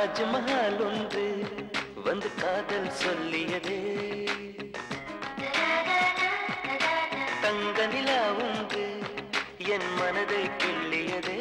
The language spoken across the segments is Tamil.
தாஜ்மஹால் ஒன்று வந்து காதல் சொல்லியதே தங்க நிலா ஒன்று என் மனதை கிள்ளியதே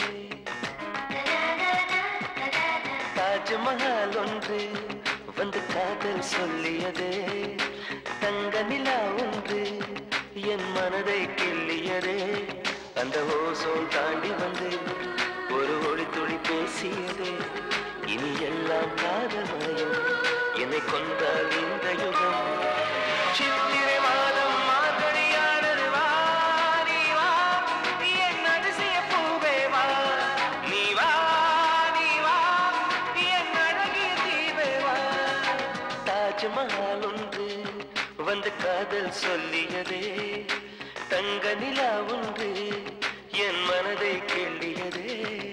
தாஜ்மஹால் ஒன்று வந்து காதல் சொல்லியதே தங்க நிலா ஒன்று என் மனதை கிள்ளியதே அந்த ஓசோன் தாண்டி வந்து ஒரு ஒளி துளி பேசியதே இனி எல்லாம் காதமயம் என்னை கொண்டால் இந்த யுகம் சித்திரை மாதம் மார்கழியானது வா நீ வா என் அதிசய பூவே வா நீ வா நீ வா என் அழகிய தீவே வா தாஜ்மஹால் ஒன்று வந்து காதல் சொல்லியதே தங்க நிலா ஒன்று என் மனதை கிள்ளியதே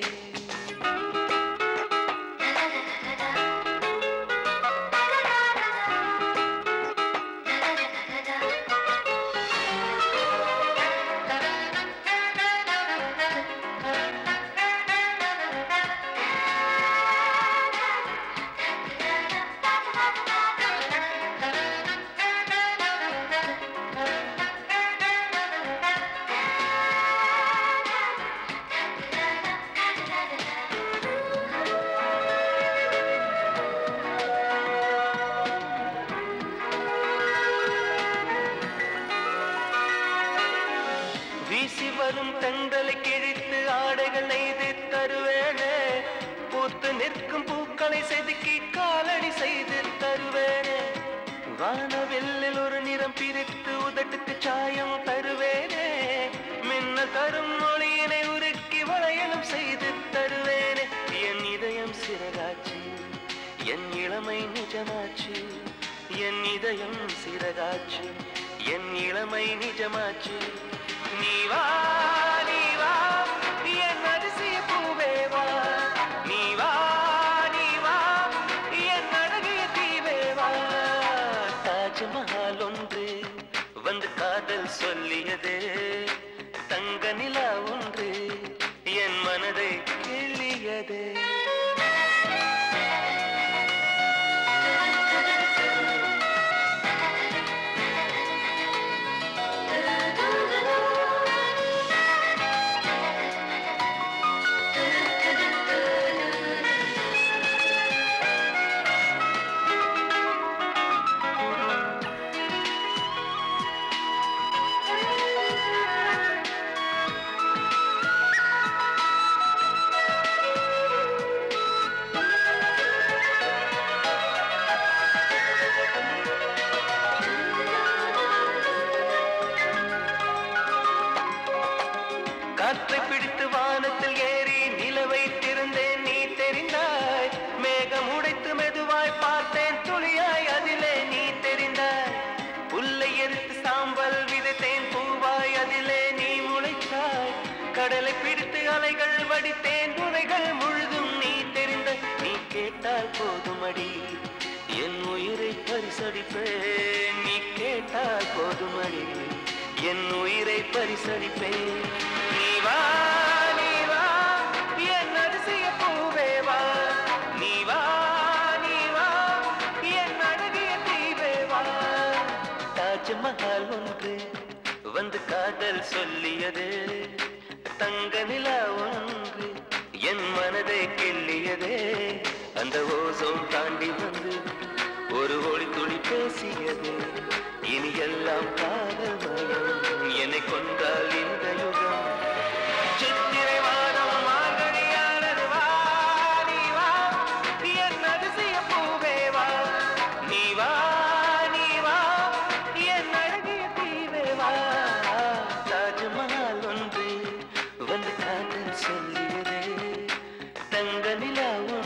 வீசி வரும் தென்றலை கிழித்து ஆடைகள் நெய்து தருவேனே பூத்து நிற்கும் பூக்களை செதுக்கி காலடி செய்து தருவேனே வானவெல்லில் ஒரு நிறம் பிரித்து உதட்டுக்கு சாயம் தருவேனே மின்ன தரும் மொழியினை உருக்கி வளையலும் செய்து தருவேனே என் இதயம் சிறகாச்சு என் இளமை நிஜமாச்சு என் இதயம் சிறகாச்சு என் இளமை நிஜமாச்சு நீ வா நீ வா என் அதிசய பூவே வா நீ வா நீ வா என் அழகிய தீவே வா தாஜ்மஹால் ஒன்று வந்து காதல் சொல்லியதே தங்க நிலா ஒன்று என் மனதை கிள்ளியதே காற்றை பிடித்து வானத்தில் ஏறி நிலவை திறந்தேன் நீ தெரிந்தாய் மேகம் உடைத்து மெதுவாய் பார்த்தேன் துளியாய் அதிலே நீ தெரிந்தாய் புல்லை எரித்து சாம்பல் விதைத்தேன் பூவாய் அதிலே நீ முளைத்தாய் கடலை பிடித்து அலைகள் வடித்தேன் துணைகள் முழுதும் நீ தெரிந்த நீ கேட்டால் போதுமடி என் உயிரை பரிசளிப்பேன் நீ கேட்டால் போதுமடி என் உயிரை பரிசளிப்பேன் நீ வா நீ வா என் அதிசய பூவே வா நீ வா நீ வா என் அழகிய தீவே வா தாஜ்மஹால் ஒன்று வந்து காதல் சொல்லியது தங்க நிலா ஒன்று என் மனதை கிள்ளியதே அந்த ஓசோன் தாண்டி வந்து ஒரு ஒளி துளி பேசியது இனி எல்லாம் காதல் மயம் என்னை கொண்டால் இந்த யுகம் சித்திரை மாதம் மார்கழியானது வா நீ வா என் அதிசய பூவே வா நீ வா நீ வா என் அழகிய தீவே வா தாஜ்மஹால் ஒன்று வந்து காதல் சொல்லியதே தங்க நிலா